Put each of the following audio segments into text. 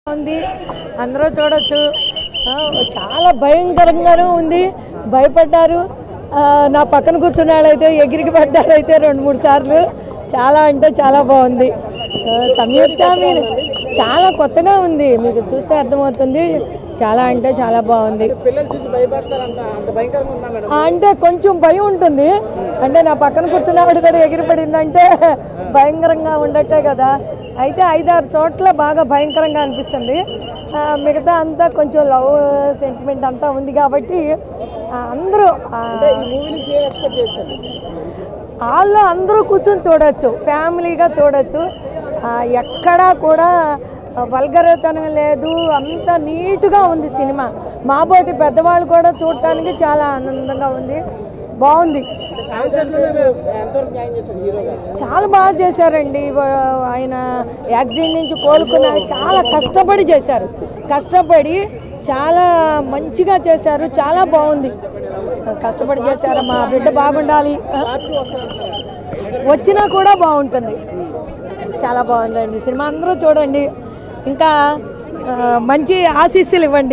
ఉంది అందరూ చూడొచ్చు ఆ, చాలా భయంకరంగానూ ఉంది భయపడ్డారు ఆ, నా పక్కన కూర్చున్న వాళ్ళైతే ఎగిరికి పడ్డారు అయితే రెండు మూడు సార్లు చాలా అంటే చాలా బాగుంది ఆ, సంయుక్త మీరు చాలా కొత్తగా ఉంది మీకు చూస్తే అర్థమవుతుంది చాలా అంటే చాలా బాగుంది పిల్లలు చూసి భయపడతారంట అంత భయంకరంగా ఉందా మేడం ఆ, అంటే కొంచెం భయం ఉంటుంది అంటే నా పక్కన కూర్చున్న ఆవిడ కూడా ఎగిరిపడిందంటే భయంకరంగా ఉండట్టే కదా అయితే ఐదారు చోట్ల బాగా భయంకరంగా అనిపిస్తుంది ఆ, మిగతా అంతా కొంచెం లవ్ సెంటిమెంట్ అంతా ఉంది కాబట్టి ఆ, అందరూ ఆ, ఈ మూవీ నుంచి ఏం ఎక్స్పెక్ట్ చేయొచ్చండి వాళ్ళు అందరూ కూర్చొని చూడొచ్చు ఫ్యామిలీగా చూడొచ్చు ఆ, ఎక్కడా కూడా వల్గరతనం లేదు అంత నీట్గా ఉంది సినిమా మాబోటి పెద్దవాళ్ళు కూడా చూడటానికి చాలా ఆనందంగా ఉంది బాగుంది ఎంతవరకు న్యాయం చేశాడు హీరోగా చాలా బాగా చేశారండి వా- ఆయన యాక్సిడెంట్ నుంచి కోలుకున్నాక చాలా కష్టపడి చేశారు కష్టపడి చాలా మంచిగా చేశారు చాలా బాగుంది కష్టపడి చేశారు మా బిడ్డ బాగుండాలి పార్ట్ టూ వస్తానంటున్నారు వచ్చినా కూడా బాగుంటుంది చాలా బాగుందండి సినిమా అందరూ చూడండి ఇంకా ఆ, మంచి ఆశీస్సులు ఇవ్వండి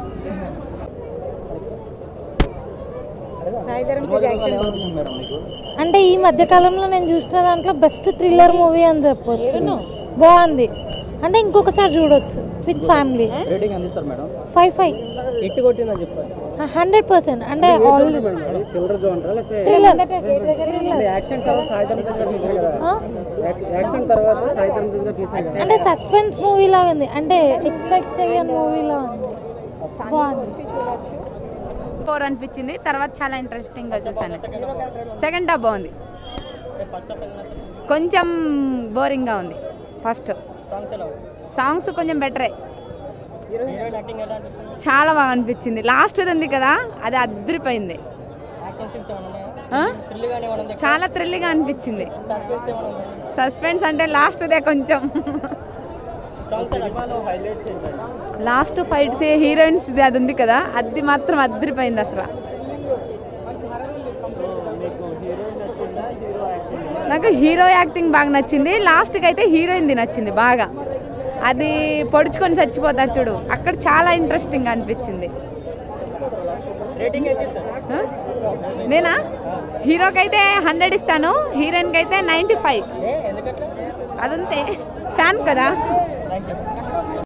అంటే ఈ మధ్య కాలంలో నేను చూసిన దాంట్లో బెస్ట్ థ్రిల్లర్ మూవీ అని చెప్పొచ్చు బాగుంది అంటే ఇంకొకసారి చూడొచ్చు విత్ ఫ్యామిలీ రేటింగ్ అందిస్తారు మేడం ఫైవ్ ఫైవ్ హిట్ కొట్టిందని చెప్పారు హండ్రెడ్ పర్సెంట్ అంటే ఆల్రెడీ థ్రిల్లర్ జో అంటారా లేకపోతే థ్రిల్లర్ యాక్షన్ తర్వాత సాయంత్రం తేజ్ గారు తీశారు కదా యాక్షన్ తర్వాత సాయంత్రం తేజ్ గారు తీశారు కదా అంటే సస్పెన్స్ మూవీ లాగా ఉంది అంటే ఎక్స్పెక్ట్ చేయని మూవీ లా ఉంది బాగుంది ఫోర్ అనిపించింది తర్వాత చాలా ఇంట్రెస్టింగ్గా చూసాను సెకండ్ హాఫ్ బాగుంది కొంచెం బోరింగ్గా ఉంది ఫస్ట్ సాంగ్స్ కొంచెం బెటరే చాలా బాగా అనిపించింది లాస్ట్ ఉంది కదా అది అద్దరిపోయింది ఆ? చాలా థ్రిల్గా అనిపించింది సస్పెన్స్ అంటే లాస్ట్దే కొంచెం లాస్ట్ ఫైట్స్ హీరోయిన్స్ అది ఉంది కదా అది మాత్రం అద్దరిపోయింది అసలు నాకు హీరో యాక్టింగ్ బాగా నచ్చింది లాస్ట్కి అయితే హీరోయిన్ది నచ్చింది బాగా అది పొడుచుకొని చచ్చిపోతారు చూడు అక్కడ చాలా ఇంట్రెస్టింగ్ అనిపించింది ఆ? నేనా హీరోకి అయితే హండ్రెడ్ ఇస్తాను హీరోయిన్కి అయితే నైంటీ ఫైవ్ అదంతే ఫ్యాన్ కదా